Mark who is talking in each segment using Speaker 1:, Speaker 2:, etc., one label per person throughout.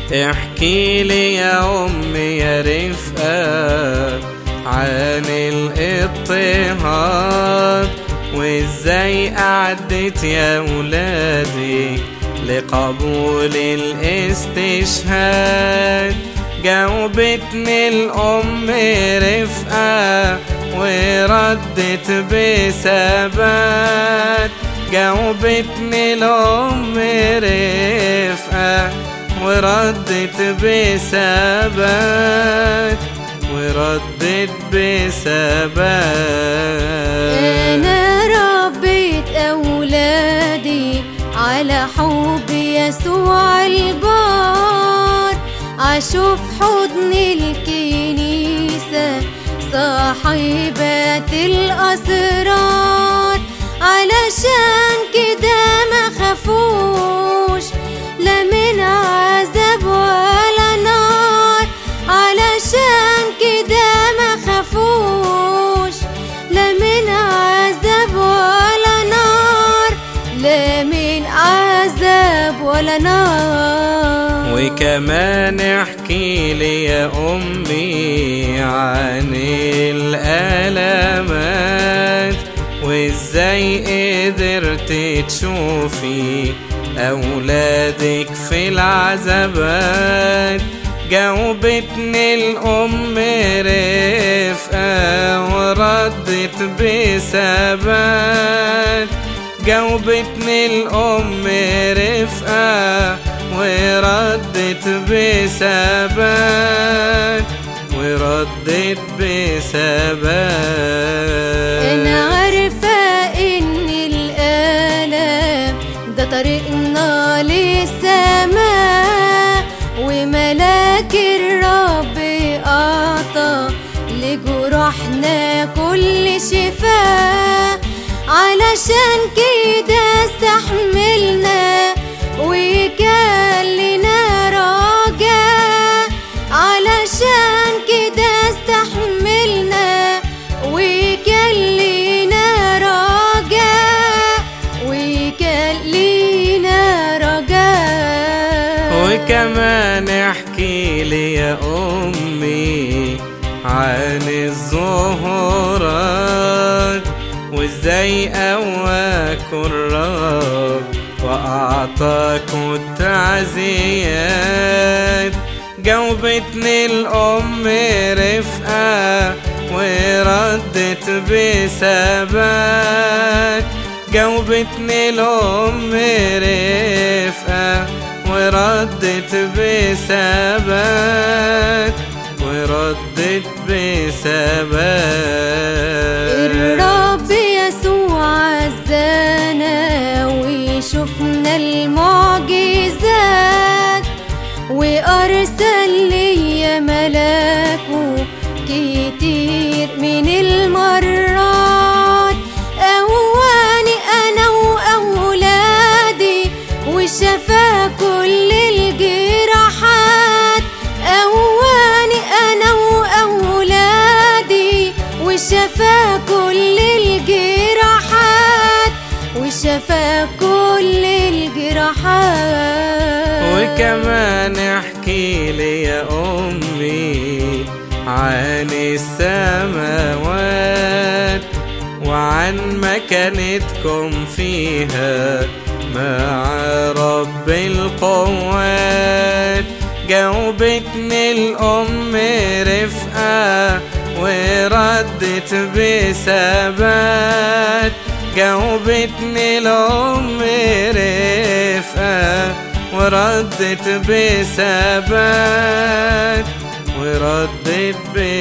Speaker 1: احكي لي يا أمي يا رفقة عن الاضطهاد وازاي أعدت يا ولادي لقبول الاستشهاد جاوبتني الأم رفقة وردت بثبات جاوبتني الأم رفقة وردت بثبات وردت بثبات
Speaker 2: أنا ربيت أولادي على حب يسوع البار عاشوا في حضن الكنيسة صاحبات الأسرار علشان كده ما خافوش لا من عذاب ولا نار علشان كده ما خافوش لا من عذاب ولا نار لا من عذاب ولا نار
Speaker 1: وكمان احكي لي يا أمي عن الألمات وازاي قدرت تشوفي أولادك في العذابات جاوبتني الأم رفقة وردت بثبات جاوبتني الأم رفقة وردت بثبات وردت بثبات
Speaker 2: أنا عارفة إن الآلام ده طريقنا للسماء وملاك الرب أعطى لجروحنا كل شفاء علشان كده استحملنا وكان لنا رجاء علشان كده استحملنا وكان لنا رجاء وكان لنا رجاء
Speaker 1: وكمان احكي لي يا أمي عن الظهورات وازاي قواكوا الرب وأعطاكوا التعزيات جاوبتني الأم رفقة وردت بثبات جاوبتني الأم رفقة وردت بثبات وردت بثبات
Speaker 2: الرب يسوع عزانا وشفنا المعجزات وأرسل لي ملاكه كتير من المرات قواني أنا وأولادي وشفى كل الجراحات قواني أنا وأولادي وشفى كل الجراحات وشفى كل الجراحات
Speaker 1: وكمان احكي لي يا أمي عن السماوات وعن مكانتكم فيها مع رب القوات جاوبتني الأم رفقة وردت بثبات جاوبتني الأم رفقة وردت بثبات وردت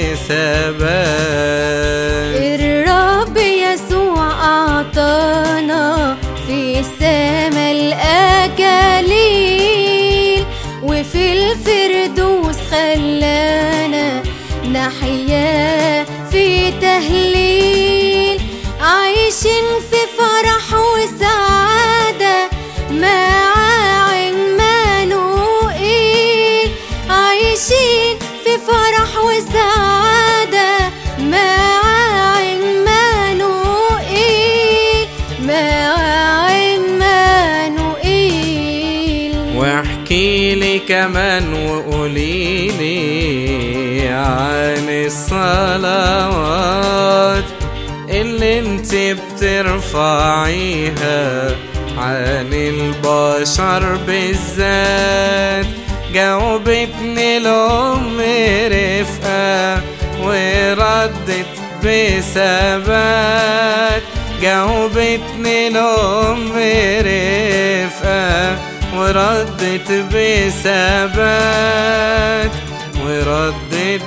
Speaker 1: بثبات
Speaker 2: الرب يسوع أعطانا في السما الأكاليل وفي الفردوس خلانا نحيا في تهليل عايشين في فرح وسعادة مع عمانوئيل عايشين في فرح وسعادة مع عمانوئيل مع عمانوئيل
Speaker 1: واحكي جيلي كمان وقولي لي عن الصلوات اللي انت بترفعيها عن البشر بالذات جاوبتني الأم رفقة وردت بثبات جاوبتني الأم رفقة وردت بثبات وردت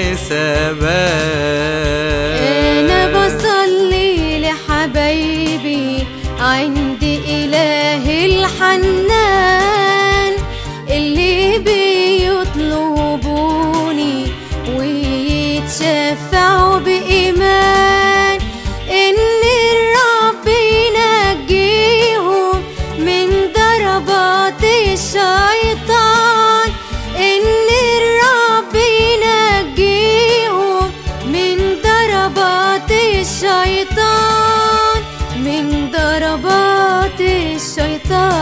Speaker 2: انا
Speaker 1: بثبات
Speaker 2: بصلي لحبايبي عند اله الحنان اللي بيطلبوني ويتشفعوا بإيمان إن الرب ينجيهم من ضربات الشيطان إن الرب ينجيهم من ضربات الشيطان من ضربات الشيطان